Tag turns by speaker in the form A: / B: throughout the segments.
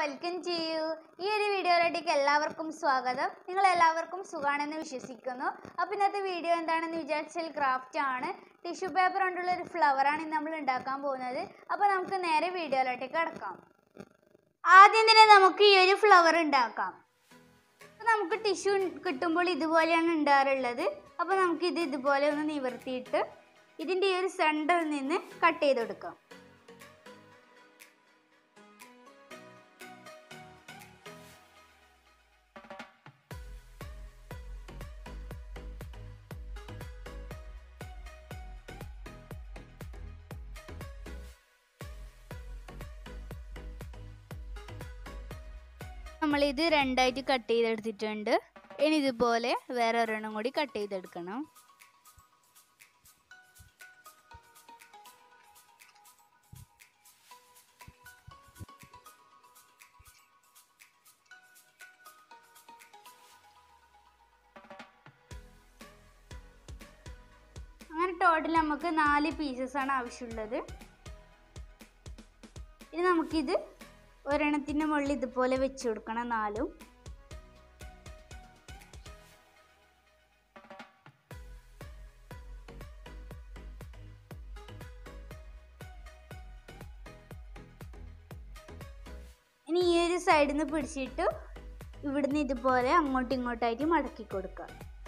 A: welcome ചെയ്യൂ ഈ ഒരു വീഡിയോയിലേക്ക് എല്ലാവർക്കും സ്വാഗതം നിങ്ങൾ എല്ലാവർക്കും സുഖാണെന്ന് വിശ്വസിക്കുന്നു അപ്പോൾ ഇന്നത്തെ വീഡിയോ എന്താണെന്ന് വിചാരിച്ചാൽ ക്രാഫ്റ്റ് ആണ് ടിഷ്യൂ പേപ്പർ കൊണ്ടുള്ള ഒരു ഫ്ലവറാണ് ഇന്ന് നമ്മൾ ഉണ്ടാക്കാൻ പോകുന്നത് അപ്പോൾ നമുക്ക് നേരെ വീഡിയോയിലോട്ടേക്ക് കിടക്കാം ആദ്യം തന്നെ നമുക്ക് ഈ ഒരു ഫ്ലവർ ഉണ്ടാക്കാം അപ്പോൾ നമുക്ക് ടിഷ്യൂ കിട്ടുമ്പോൾ ഇതുപോലെയാണ് ഉണ്ടാറുള്ളത് അപ്പോൾ നമുക്ക് ഇത് ഇതുപോലെ ഒന്ന് നിവർത്തിയിട്ട് ഇതിൻ്റെ ഈ ഒരു സെൻറ്ററിൽ നിന്ന് കട്ട് ചെയ്ത് കൊടുക്കാം നമ്മളിത് രണ്ടായിട്ട് കട്ട് ചെയ്തെടുത്തിട്ടുണ്ട് ഇനി ഇതുപോലെ വേറെ ഒരെണ്ണം കൂടി കട്ട് ചെയ്തെടുക്കണം അങ്ങനെ ടോട്ടൽ നമുക്ക് നാല് പീസസ് ആണ് ആവശ്യമുള്ളത് ഇനി നമുക്കിത് ഒരെണ്ണത്തിൻ്റെ മുകളിൽ ഇതുപോലെ വെച്ച് കൊടുക്കണം നാലും ഇനി ഈ ഒരു സൈഡിൽ നിന്ന് പിടിച്ചിട്ട് ഇവിടുന്ന് ഇതുപോലെ അങ്ങോട്ടും ഇങ്ങോട്ടായിട്ട് മടക്കി കൊടുക്കുക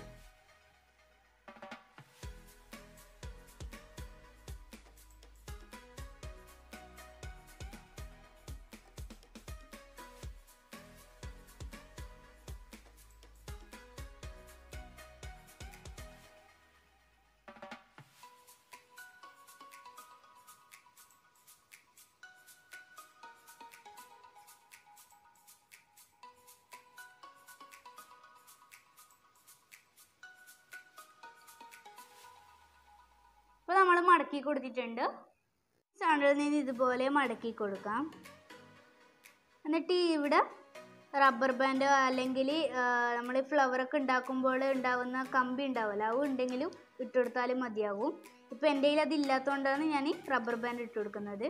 A: അപ്പോൾ നമ്മൾ മടക്കി കൊടുത്തിട്ടുണ്ട് സാണ്ടിൽ നിന്ന് ഇതുപോലെ മടക്കി കൊടുക്കാം എന്നിട്ട് ഇവിടെ റബ്ബർ ബാൻഡ് അല്ലെങ്കിൽ നമ്മൾ ഫ്ലവറൊക്കെ ഉണ്ടാക്കുമ്പോൾ ഉണ്ടാകുന്ന കമ്പി ഉണ്ടാവുമല്ലോ അത് ഉണ്ടെങ്കിലും ഇട്ട് കൊടുത്താലും മതിയാകും ഇപ്പോൾ എൻ്റെ കയ്യിൽ അതില്ലാത്തതുകൊണ്ടാണ് ഞാൻ റബ്ബർ ബാൻഡ് ഇട്ട് കൊടുക്കുന്നത്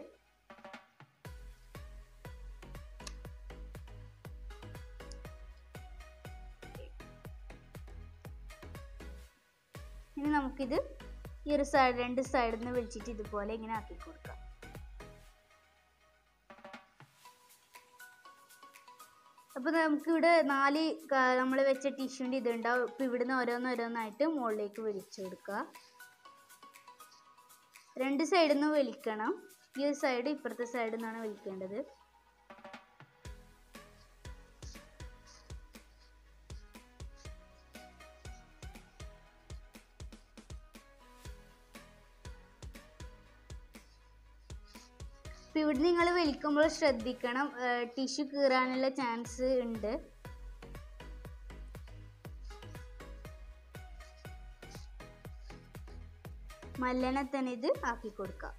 A: ഇനി നമുക്കിത് ഈ ഒരു സൈഡ് രണ്ട് സൈഡിൽ നിന്ന് വലിച്ചിട്ട് ഇതുപോലെ ഇങ്ങനെ ആക്കി കൊടുക്കാം അപ്പോൾ നമുക്കിവിടെ നാല് നമ്മൾ വെച്ച ടിഷ്യൂൻ്റെ ഇതുണ്ടാവും ഇപ്പോൾ ഇവിടുന്ന് ഓരോന്നോരോന്നായിട്ട് മുകളിലേക്ക് വലിച്ചു കൊടുക്കുക രണ്ട് സൈഡിൽ നിന്ന് വലിക്കണം ഈ ഒരു സൈഡ് ഇപ്പുറത്തെ സൈഡിൽ നിന്നാണ് വലിക്കേണ്ടത് അപ്പോൾ ഇവിടെ നിങ്ങൾ വലിക്കുമ്പോൾ ശ്രദ്ധിക്കണം ടിഷ്യൂ കീറാനുള്ള ചാൻസ് ഉണ്ട് മല്ലനെ തന്നെ ഇത് ആക്കി കൊടുക്കാം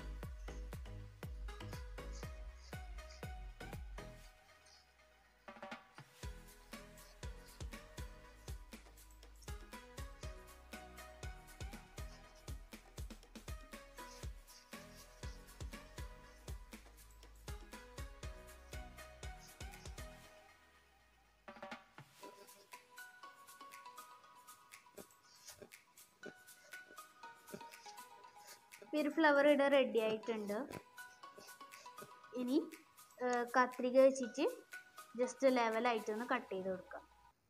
A: ഒരു ഫ്ലവർ ഇവിടെ റെഡി ആയിട്ടുണ്ട് ഇനി കത്രിക വെച്ചിട്ട് ജസ്റ്റ് ലെവലായിട്ടൊന്ന് കട്ട് ചെയ്ത് കൊടുക്കാം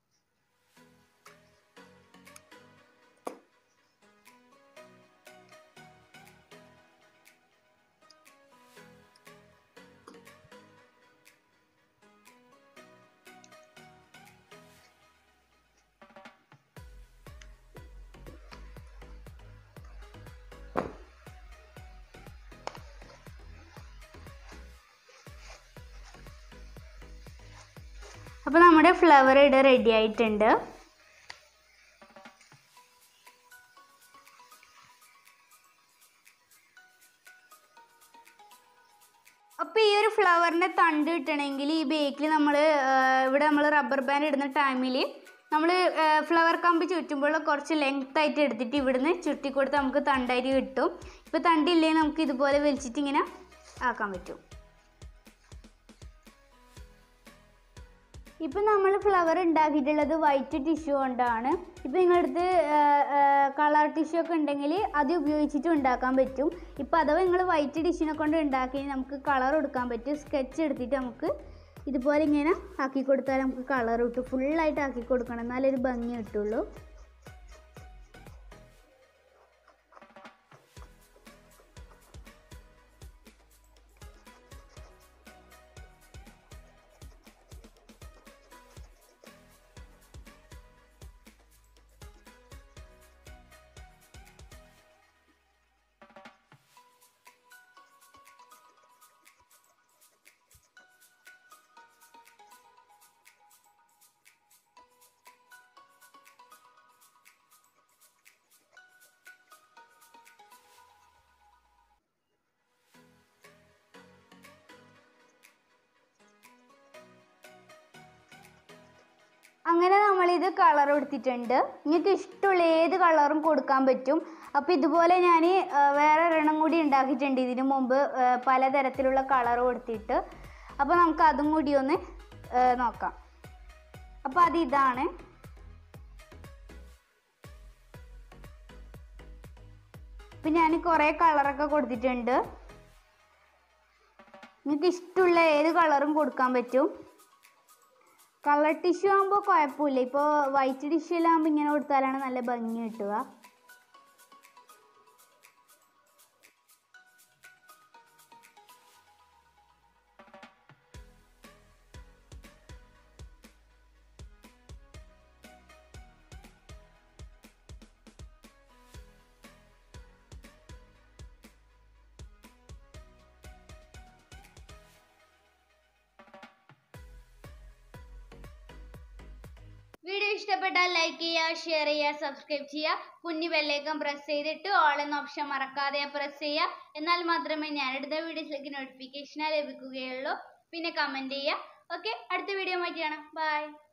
A: അപ്പോൾ നമ്മുടെ ഫ്ലവർ ഇവിടെ റെഡി ആയിട്ടുണ്ട് അപ്പോൾ ഈ ഒരു ഫ്ലവറിൻ്റെ തണ്ട് കിട്ടണമെങ്കിൽ ഈ ബേക്കിൽ നമ്മൾ ഇവിടെ നമ്മൾ റബ്ബർ ബാൻഡ് ഇടുന്ന ടൈമിൽ നമ്മൾ ഫ്ലവർ കമ്പ് ചുറ്റുമ്പോൾ കുറച്ച് ലെങ്ത് ആയിട്ട് എടുത്തിട്ട് ഇവിടുന്ന് ചുറ്റി കൊടുത്ത് നമുക്ക് തണ്ടായിട്ട് കിട്ടും ഇപ്പോൾ തണ്ടില്ലെങ്കിൽ നമുക്ക് ഇതുപോലെ വലിച്ചിട്ട് ഇങ്ങനെ ആക്കാൻ പറ്റും ഇപ്പം നമ്മൾ ഫ്ലവർ ഉണ്ടാക്കിയിട്ടുള്ളത് വൈറ്റ് ടിഷ്യൂ കൊണ്ടാണ് ഇപ്പം നിങ്ങളടുത്ത് കളർ ടിഷ്യൂ ഒക്കെ ഉണ്ടെങ്കിൽ അത് ഉപയോഗിച്ചിട്ട് ഉണ്ടാക്കാൻ പറ്റും ഇപ്പം അഥവാ നിങ്ങൾ വൈറ്റ് ടിഷ്യൂനെ കൊണ്ട് ഉണ്ടാക്കി നമുക്ക് കളർ കൊടുക്കാൻ പറ്റും സ്കെച്ച് എടുത്തിട്ട് നമുക്ക് ഇതുപോലെ ഇങ്ങനെ ആക്കി കൊടുത്താൽ നമുക്ക് കളർ കിട്ടും ഫുള്ളായിട്ട് ആക്കി കൊടുക്കണം എന്നാലേ ഒരു ഭംഗി കിട്ടുള്ളൂ അങ്ങനെ നമ്മളിത് കളർ കൊടുത്തിട്ടുണ്ട് നിങ്ങൾക്ക് ഇഷ്ടമുള്ള ഏത് കളറും കൊടുക്കാൻ പറ്റും അപ്പോൾ ഇതുപോലെ ഞാൻ വേറെ ഒരെണ്ണം കൂടി ഉണ്ടാക്കിയിട്ടുണ്ട് ഇതിനു മുമ്പ് ആ, പലതരത്തിലുള്ള കളർ കൊടുത്തിട്ട് അപ്പോൾ നമുക്ക് അതും കൂടി ഒന്ന് ആ, നോക്കാം അപ്പോൾ അത് ഇതാണ് ഇപ്പം ഞാൻ കുറേ കളറൊക്കെ കൊടുത്തിട്ടുണ്ട് നിങ്ങൾക്ക് ഇഷ്ടമുള്ള ഏത് കളറും കൊടുക്കാൻ പറ്റും കളർ ടിഷ്യൂ ആകുമ്പോൾ കുഴപ്പമില്ല ഇപ്പോൾ വൈറ്റ് ടിഷ്യൂലാകുമ്പോൾ ഇങ്ങനെ കൊടുത്താലാണ് നല്ല ഭംഗി കിട്ടുക വീഡിയോ ഇഷ്ടപ്പെട്ടാൽ ലൈക്ക് ചെയ്യുക ഷെയർ ചെയ്യുക സബ്സ്ക്രൈബ് ചെയ്യുക കുഞ്ഞു ബെല്ലേക്കം പ്രസ് ചെയ്തിട്ട് ഓൾ എന്ന ഓപ്ഷൻ മറക്കാതെ പ്രസ് ചെയ്യുക എന്നാൽ മാത്രമേ ഞാനെടുത്ത വീഡിയോസിലേക്ക് നോട്ടിഫിക്കേഷൻ ലഭിക്കുകയുള്ളൂ പിന്നെ കമൻറ്റ് ചെയ്യുക ഓക്കെ അടുത്ത വീഡിയോ മാറ്റി കാണാം ബൈ